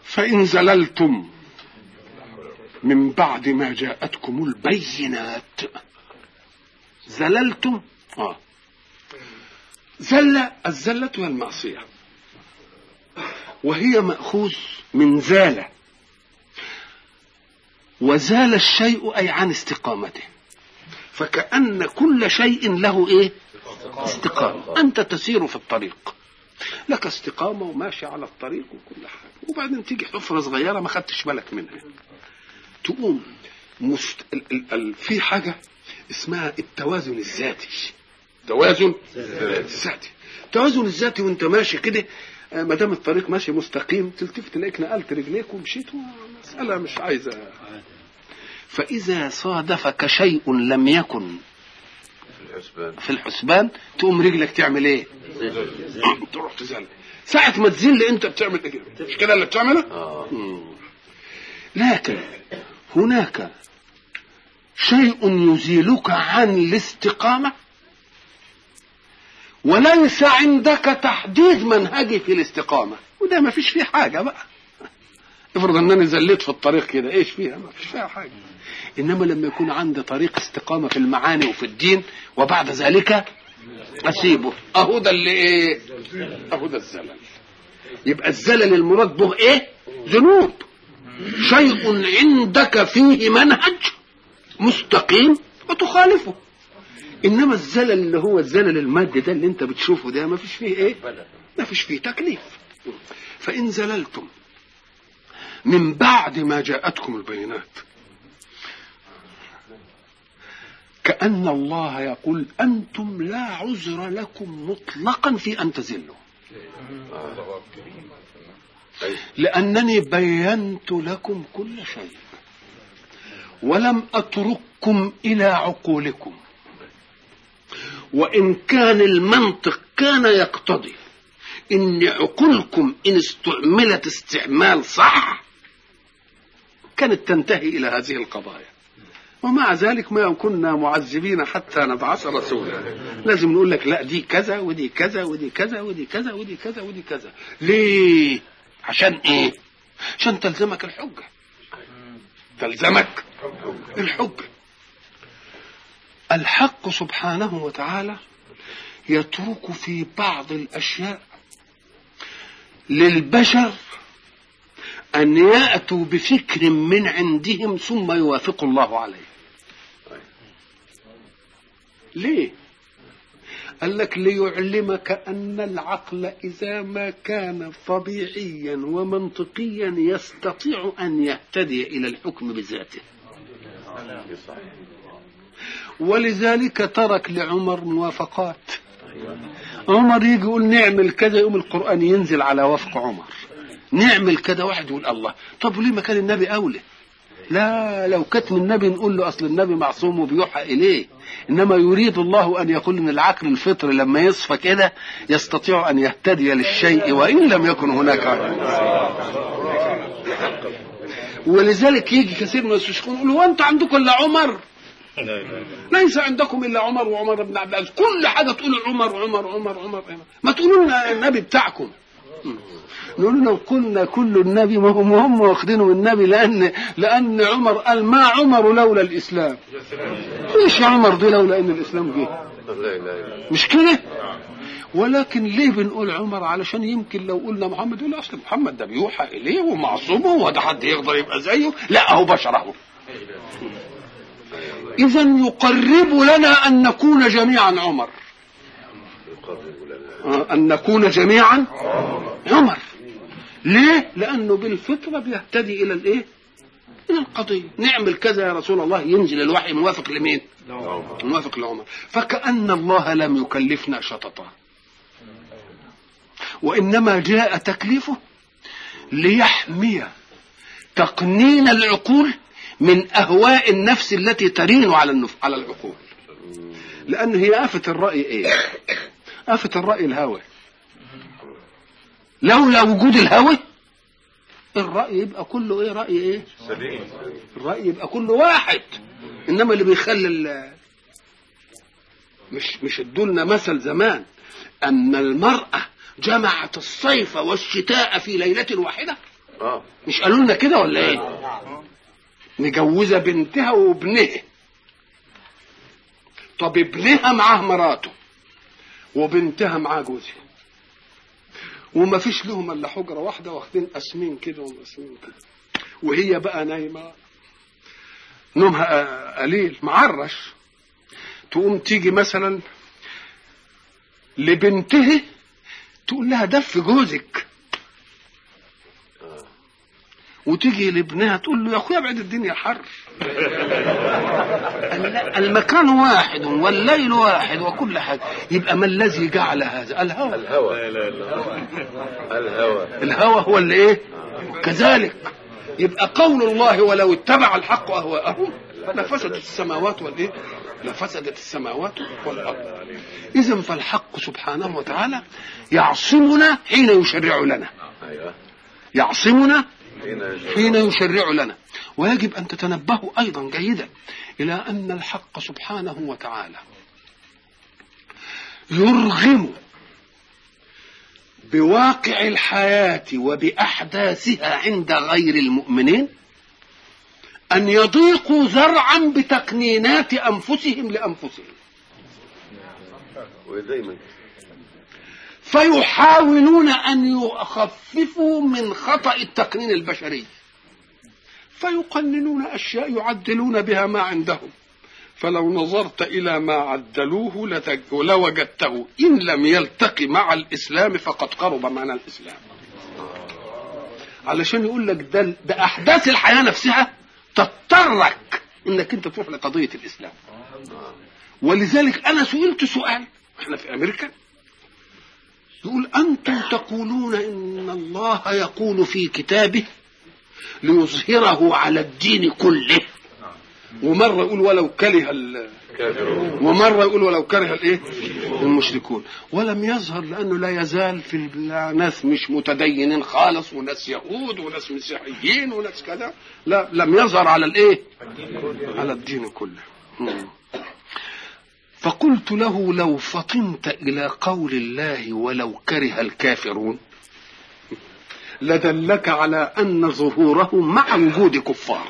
فإن زللتم من بعد ما جاءتكم البينات زللتم اه زل الزلة هي المعصية وهي مأخوذ من زال وزال الشيء أي عن استقامته فكأن كل شيء له إيه استقامة أنت تسير في الطريق لك استقامة وماشي على الطريق وكل حاجة وبعدين تيجي حفرة صغيرة ما خدتش بالك منها تقوم مست... ال... ال... ال... في حاجة اسمها التوازن الذاتي توازن ذاتي التوازن الذاتي وانت ماشي كده ما دام الطريق ماشي مستقيم تلتفت تلاقيك نقلت رجليك ومشيت مسألة مش عايزة فإذا صادفك شيء لم يكن في الحسبان تقوم رجلك تعمل ايه؟ تروح تزل ساعة ما تزل انت بتعمل ايه؟ مش كده اللي بتعمله؟ مم. لكن هناك شيء يزيلك عن الاستقامة وليس عندك تحديد منهجي في الاستقامة وده ما فيش فيه حاجة بقى افرض انني زليت في الطريق كده ايش فيها ما فيش فيها حاجة انما لما يكون عندي طريق استقامة في المعاني وفي الدين وبعد ذلك اسيبه اهو ده اللي ايه اهو ده الزلل يبقى الزلل المراد به ايه ذنوب شيء عندك فيه منهج مستقيم وتخالفه انما الزلل اللي هو الزلل المادي ده اللي انت بتشوفه ده ما فيش فيه ايه ما فيش فيه تكليف فان زللتم من بعد ما جاءتكم البينات كأن الله يقول أنتم لا عذر لكم مطلقا في أن تزلوا لأنني بينت لكم كل شيء ولم أترككم إلى عقولكم وإن كان المنطق كان يقتضي إن عقولكم إن استعملت استعمال صح كانت تنتهي إلى هذه القضايا ومع ذلك ما كنا معذبين حتى نبعث رسولا لازم نقول لك لا دي كذا ودي كذا ودي كذا ودي كذا ودي كذا ودي كذا ليه عشان ايه عشان تلزمك الحجه تلزمك الحجه الحق سبحانه وتعالى يترك في بعض الاشياء للبشر أن يأتوا بفكر من عندهم ثم يوافق الله عليه ليه قال لك ليعلمك أن العقل إذا ما كان طبيعيا ومنطقيا يستطيع أن يهتدي إلى الحكم بذاته ولذلك ترك لعمر موافقات عمر يجي يقول نعمل كذا يقوم القرآن ينزل على وفق عمر نعمل كده واحد يقول الله طب وليه ما كان النبي اولى لا لو كتم النبي نقول له اصل النبي معصوم وبيوحى اليه انما يريد الله ان يقول ان العقل الفطري لما يصفى كده يستطيع ان يهتدي للشيء وان لم يكن هناك ولذلك يجي كثير من المستشرقين يقولوا هو انت عندكم الا عمر ليس عندكم الا عمر وعمر بن عبد العزيز كل حاجه تقولوا عمر عمر عمر عمر, عمر. ما تقولوا لنا النبي بتاعكم نقول لو قلنا كل النبي ما هم هم واخدينه من النبي لان لان عمر قال ما عمر لولا الاسلام ايش عمر دي لولا ان الاسلام جه مش كده ولكن ليه بنقول عمر علشان يمكن لو قلنا محمد يقول اصل محمد ده بيوحى اليه ومعصوم هو ده حد يقدر يبقى زيه لا هو بشر اهو اذا يقرب لنا ان نكون جميعا عمر ان نكون جميعا عمر ليه؟ لأنه بالفطرة بيهتدي إلى الإيه؟ إلى القضية، نعمل كذا يا رسول الله ينزل الوحي موافق لمين؟ موافق لعمر، فكأن الله لم يكلفنا شططا. وإنما جاء تكليفه ليحمي تقنين العقول من أهواء النفس التي ترين على النف... على العقول. لأن هي آفة الرأي إيه؟ آفة الرأي الهوى. لولا وجود الهوى الرأي يبقى كله ايه رأي ايه سليم الرأي يبقى كله واحد انما اللي بيخلي ال- مش مش ادولنا مثل زمان ان المرأة جمعت الصيف والشتاء في ليلة واحدة اه مش قالوا لنا كده ولا ايه مجوزه بنتها وابنها طب ابنها معاه مراته وبنتها معاه جوزها وما فيش لهم الا حجره واحده واخدين قسمين كده وقسمين كده وهي بقى نايمه نومها قليل معرش تقوم تيجي مثلا لبنته تقول لها دف جوزك وتيجي لابنها تقول له يا اخويا ابعد الدنيا حر المكان واحد والليل واحد وكل حاجه يبقى ما الذي جعل هذا الهوى الهوى الهوى الهوى هو اللي ايه كذلك يبقى قول الله ولو اتبع الحق اهواءهم لفسدت السماوات والايه لفسدت السماوات والارض اذا فالحق سبحانه وتعالى يعصمنا حين يشرع لنا ايوه يعصمنا هنا حين يشرع لنا ويجب ان تتنبهوا ايضا جيدا الى ان الحق سبحانه وتعالى يرغم بواقع الحياه وباحداثها عند غير المؤمنين ان يضيقوا ذرعا بتقنينات انفسهم لانفسهم ودايما فيحاولون ان يخففوا من خطا التقنين البشري فيقننون اشياء يعدلون بها ما عندهم فلو نظرت الى ما عدلوه لتج- لوجدته ان لم يلتقي مع الاسلام فقد قرب معنى الاسلام علشان يقول لك ده, ده احداث الحياه نفسها تضطرك انك انت تروح لقضيه الاسلام ولذلك انا سئلت سؤال احنا في امريكا يقول أنتم تقولون إن الله يقول في كتابه ليظهره على الدين كله ومرة يقول ولو كره ال- كافرون ومرة يقول ولو كره الايه المشركون ولم يظهر لأنه لا يزال في ال- ناس مش متدينين خالص وناس يهود وناس مسيحيين وناس كذا لا لم يظهر على الايه على الدين كله مم. فقلت له لو فطنت إلى قول الله ولو كره الكافرون لدلك على أن ظهوره مع وجود كفار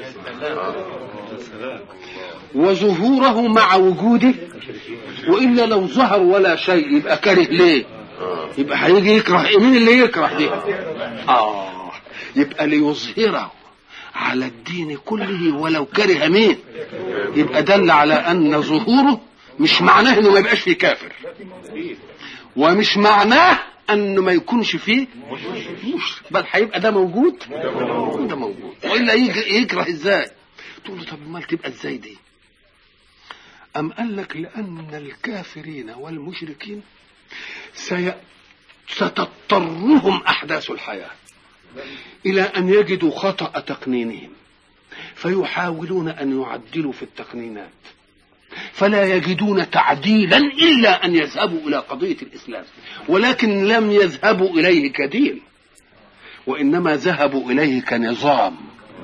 وظهوره مع وجوده وإلا لو ظهر ولا شيء يبقى كاره ليه يبقى هيجي يكره إيه؟ مين اللي يكره دي آه يبقى ليظهره على الدين كله ولو كره مين يبقى دل على ان ظهوره مش معناه انه ما يبقاش فيه كافر ومش معناه انه ما يكونش فيه مشرك بل هيبقى ده موجود وده موجود والا يجي- يكره ازاي تقول له طب امال تبقى ازاي دي ام قال لك لان الكافرين والمشركين سي... ستضطرهم احداث الحياه الى ان يجدوا خطا تقنينهم فيحاولون ان يعدلوا في التقنينات فلا يجدون تعديلا الا ان يذهبوا الى قضيه الاسلام ولكن لم يذهبوا اليه كدين وانما ذهبوا اليه كنظام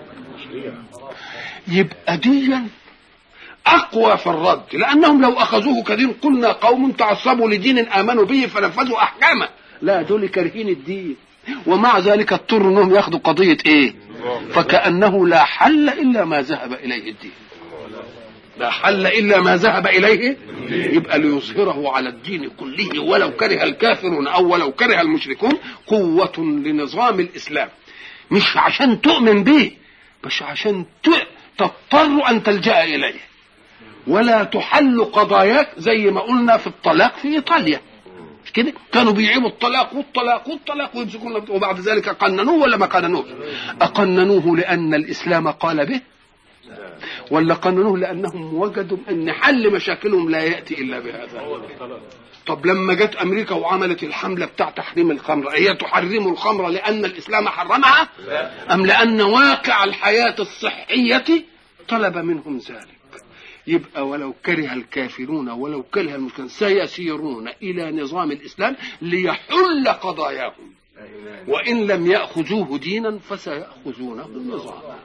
يبقى ديا اقوى في الرد لانهم لو اخذوه كدين قلنا قوم تعصبوا لدين امنوا به فنفذوا احكامه لا دول كارهين الدين ومع ذلك اضطروا انهم ياخذوا قضيه ايه فكانه لا حل الا ما ذهب اليه الدين لا حل الا ما ذهب اليه يبقى ليظهره على الدين كله ولو كره الكافرون او ولو كره المشركون قوه لنظام الاسلام مش عشان تؤمن به بس عشان ت- تضطر ان تلجا اليه ولا تحل قضاياك زي ما قلنا في الطلاق في ايطاليا مش كده كانوا بيعيبوا الطلاق والطلاق والطلاق ويمسكون وبعد ذلك قننوه ولا ما قننوه اقننوه لان الاسلام قال به ولا قننوه لانهم وجدوا ان حل مشاكلهم لا ياتي الا بهذا طب لما جت امريكا وعملت الحمله بتاع تحريم الخمر هي تحرم الخمر لان الاسلام حرمها ام لان واقع الحياه الصحيه طلب منهم ذلك يبقى ولو كره الكافرون ولو كره المشركون سيسيرون الى نظام الاسلام ليحل قضاياهم وان لم ياخذوه دينا فسياخذونه نظاما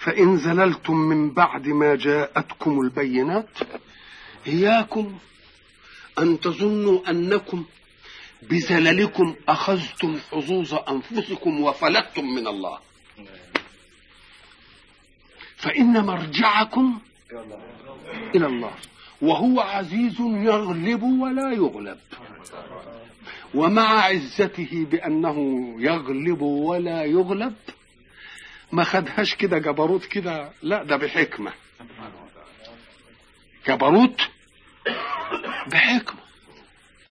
فإن زللتم من بعد ما جاءتكم البينات إياكم أن تظنوا أنكم بزللكم أخذتم حظوظ أنفسكم وفلتتم من الله فإن مرجعكم إلى الله وهو عزيز يغلب ولا يغلب ومع عزته بأنه يغلب ولا يغلب ما خدهاش كده جبروت كده لا ده بحكمة جبروت بحكمة